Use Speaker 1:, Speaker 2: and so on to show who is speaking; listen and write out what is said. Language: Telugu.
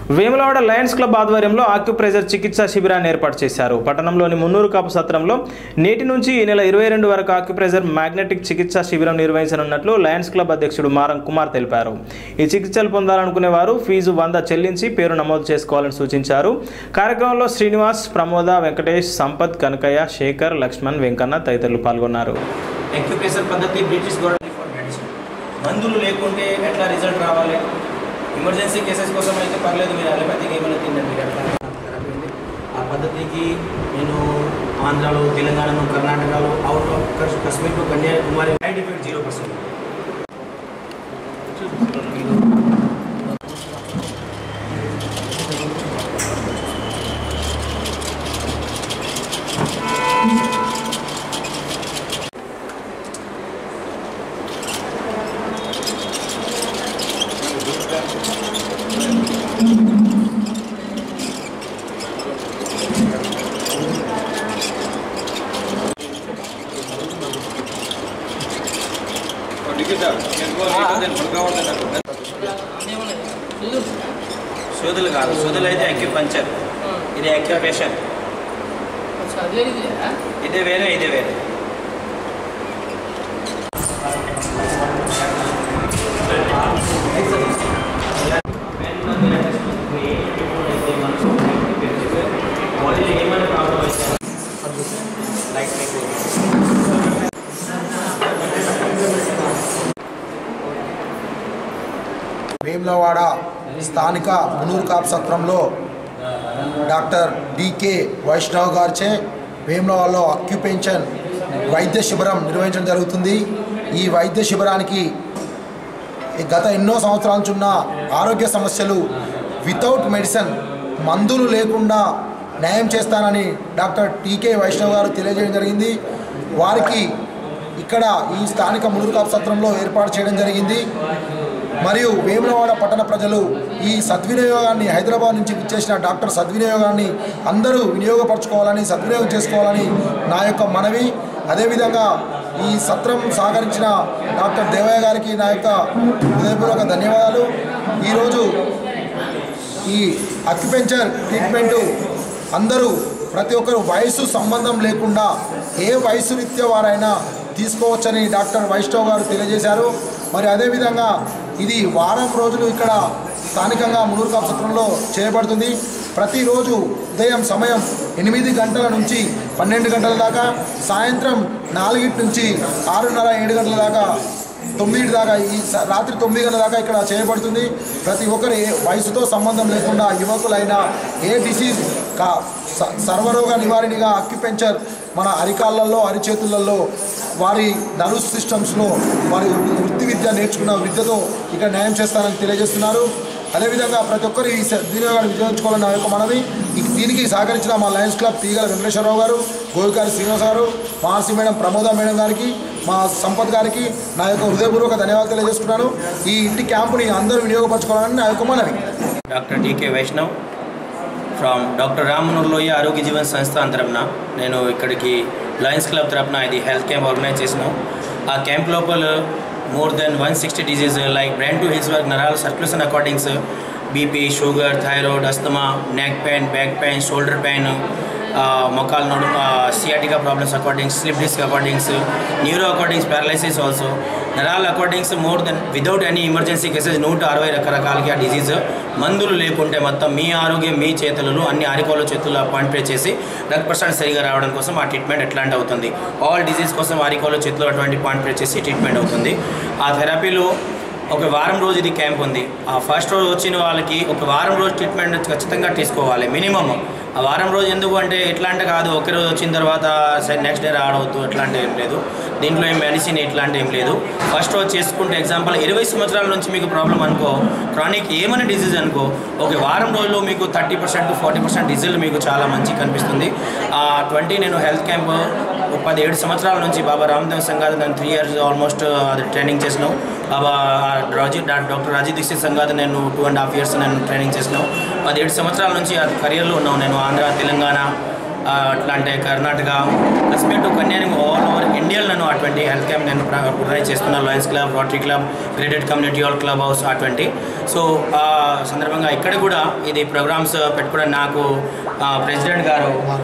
Speaker 1: వేములవాడ లయన్స్ క్లబ్ ఆధ్వర్యంలో ఆక్యుప్రెజర్ చికిత్సా శిబిరాన్ని ఏర్పాటు చేశారు పట్టణంలోని మున్నూరు కాపు సత్రంలో నేటి నుంచి ఈ నెల ఇరవై రెండు వరకు ఆక్యుప్రెజర్ మ్యాగ్నెటిక్ చికిత్సా శిబిరం నిర్వహించనున్నట్లు లయన్స్ క్లబ్ అధ్యక్షుడు మారం కుమార్ తెలిపారు ఈ చికిత్సలు పొందాలనుకునే వారు ఫీజు వంద చెల్లించి పేరు నమోదు చేసుకోవాలని సూచించారు కార్యక్రమంలో శ్రీనివాస్ ప్రమోద వెంకటేష్ సంపత్ కనకయ్య శేఖర్ లక్ష్మణ్ వెంకన్న తదితరులు పాల్గొన్నారు
Speaker 2: ఎక్యుప్రెషర్ పద్ధతి బ్రిటిష్ గవర్నమెంట్ ఫర్ మెడిసిన్ మందులు లేకుంటే ఎట్లా రిజల్ట్ రావాలి ఎమర్జెన్సీ కేసెస్ కోసం అయితే పర్లేదు మీరు అలోపతికి ఏమైనా తినండి అట్లా థెరపీ ఉంది. ఆ పద్ధతికి నేను ఆంధ్రాలో తెలంగాణలో కర్ణాటకలో అవుట్ ఆఫ్ కశ్- Kashmir to Kanyakumari side effect zero percent సోదులు కాదు సోదులు అయితే అక్యుపంచర్ ఇది అక్యుపేషన్ ఇదే వేరే ఇదే వేరే ఏమైనా ప్రాబ్లం అయితే లైక్ మీకు
Speaker 3: వేములవాడ స్థానిక మునూరు కాప్ సత్రంలో డాక్టర్ డికే వైష్ణవ్ గారిచే వేములవాడలో అక్యుపెన్షన్ వైద్య శిబిరం నిర్వహించడం జరుగుతుంది ఈ వైద్య శిబిరానికి ఈ గత ఎన్నో సంవత్సరాల నుంచి ఉన్న ఆరోగ్య సమస్యలు వితౌట్ మెడిసిన్ మందులు లేకుండా న్యాయం చేస్తానని డాక్టర్ టీకే వైష్ణవ్ గారు తెలియజేయడం జరిగింది వారికి ఇక్కడ ఈ స్థానిక మునూరు కాపు సత్రంలో ఏర్పాటు చేయడం జరిగింది మరియు వేములవాడ పట్టణ ప్రజలు ఈ సద్వినియోగాన్ని హైదరాబాద్ నుంచి విచ్చేసిన డాక్టర్ సద్వినియోగాన్ని అందరూ వినియోగపరచుకోవాలని సద్వినియోగం చేసుకోవాలని నా యొక్క మనవి అదేవిధంగా ఈ సత్రం సహకరించిన డాక్టర్ దేవయ్య గారికి నా యొక్క హృదయపూర్వక ధన్యవాదాలు ఈరోజు ఈ అక్యుపెంచర్ ట్రీట్మెంటు అందరూ ప్రతి ఒక్కరు వయసు సంబంధం లేకుండా ఏ వయసు రీత్యా వారైనా తీసుకోవచ్చని డాక్టర్ వైష్ణవ్ గారు తెలియజేశారు మరి అదేవిధంగా ఇది వారం రోజులు ఇక్కడ స్థానికంగా మునూరు కాపు సత్రంలో చేయబడుతుంది ప్రతిరోజు ఉదయం సమయం ఎనిమిది గంటల నుంచి పన్నెండు గంటల దాకా సాయంత్రం నాలుగింటి నుంచి ఆరున్నర ఏడు గంటల దాకా తొమ్మిది దాకా ఈ స- రాత్రి తొమ్మిది గంటల దాకా ఇక్కడ చేయబడుతుంది ప్రతి ఒక్కరు ఏ వయసుతో సంబంధం లేకుండా యువకులైనా ఏ డిసీజ్ కా స- సర్వరోగ నివారణగా అక్యుపెంచర్ మన అరికాళ్ళల్లో అరిచేతులలో వారి నర్వ్ సిస్టమ్స్లో వారి వృత్తి విద్య నేర్చుకున్న విద్యతో ఇక్కడ న్యాయం చేస్తారని తెలియజేస్తున్నారు అదేవిధంగా ప్రతి ఒక్కరు ఈ వినియోగాన్ని వినియోగించుకోవాలని నా యొక్క మనవి ఈ- దీనికి సహకరించిన మా లయన్స్ క్లబ్ తీగల వెంకటేశ్వరరావు గారు గోవిగారి శ్రీనివాస్ గారు మహర్షి మేడం ప్రమోద మేడం గారికి మా సంపత్ గారికి నా యొక్క హృదయపూర్వక ధన్యవాదాలు తెలియజేస్తున్నాను ఈ ఇంటి క్యాంపుని అందరూ వినియోగపరచుకోవాలని నా యొక్క మనవి
Speaker 2: doctor TK Vaishnav from doctor Rammanohar Lohia ఆరోగ్య జీవన్ సంస్థ తరపున నేను ఇక్కడికి లయన్స్ క్లబ్ తరపున ఇది హెల్త్ క్యాంప్ ఆర్గనైజ్ చేసినాం ఆ క్యాంప్ లోపల more than one sixty disease like brain to hills work నరాల సర్క్యులేషన్ అకార్డింగ్స్ BP sugar thyroid asthma neck pain back pain shoulder pain మొక్కల నడు sciatica problems according slip disc అకార్డింగ్స్ న్యూరో అకార్డింగ్స్ పారాలైసిస్ ఆల్సో నరాల అకార్డింగ్స్ more than without any emergency cases నూట అరవై రకరకాలకి ఆ డిజీజ్ మందులు లేకుంటే మొత్తం మీ ఆరోగ్యం మీ చేతులలో అన్ని ఆరికోల చేతుల్లో అపాయింట్ చేసి రక్త ప్రసరణ సరిగా రావడం కోసం ఆ ట్రీట్మెంట్ ఎట్లాంటి అవుతుంది ఆల్ డిజీజ్ కోసం ఆరికోల చేతులు అటువంటి పాయింట్ చేసి ట్రీట్మెంట్ అవుతుంది ఆ థెరపీలో ఒక వారం రోజు ఇది క్యాంప్ ఉంది ఆ ఫస్ట్ రోజు వచ్చిన వాళ్ళకి ఒక వారం రోజు ట్రీట్మెంట్ ఖచ్చితంగా తీసుకోవాలి మినిమమ్ ఆ వారం రోజు ఎందుకు అంటే ఎట్లాంటి కాదు ఒకే రోజు వచ్చిన తర్వాత నెక్స్ట్ డే రావడవద్దు అట్లాంటి ఏం లేదు దీంట్లో ఏం మెడిసిన్ ఇట్లాంటి ఏం లేదు ఫస్ట్ రోజు చేసుకుంటే ఎగ్జాంపుల్ ఇరవై సంవత్సరాల నుంచి మీకు ప్రాబ్లం అనుకో క్రానిక్ ఏమైనా డిసీజ్ అనుకో ఒక వారం రోజుల్లో మీకు thirty percent to forty percent result మీకు చాలా మంచి కనిపిస్తుంది ఆ ట్వంటీ నేను హెల్త్ క్యాంప్ ఒక పదిహేడు సంవత్సరాల నుంచి బాబా రామదేవ్ సంఘాత్ నేను త్రీ ఇయర్స్ ఆల్మోస్ట్ అది ట్రైనింగ్ చేసినాం బాబా రాజీ డాక్టర్ రాజీ దీక్షిత్ సంఘాత్ నేను టూ అండ్ హాఫ్ ఇయర్స్ నేను ట్రైనింగ్ చేసినాం పదిహేడు సంవత్సరాల నుంచి ఆ కెరియర్లో ఉన్నాను నేను ఆంధ్ర తెలంగాణ అట్లాంటి Karnataka Kashmir to Kanyakumari all over ఇండియాలో నేను అటువంటి హెల్త్ క్యాంప్ నేను ఆర్గనైజ్ చేస్తున్నాను Lions Club Rotary Club graded community hall club house అటువంటి సో ఆ సందర్భంగా ఇక్కడ కూడా ఇది ప్రోగ్రామ్స్ పెట్టుకోవడం నాకు ప్రెసిడెంట్ గారు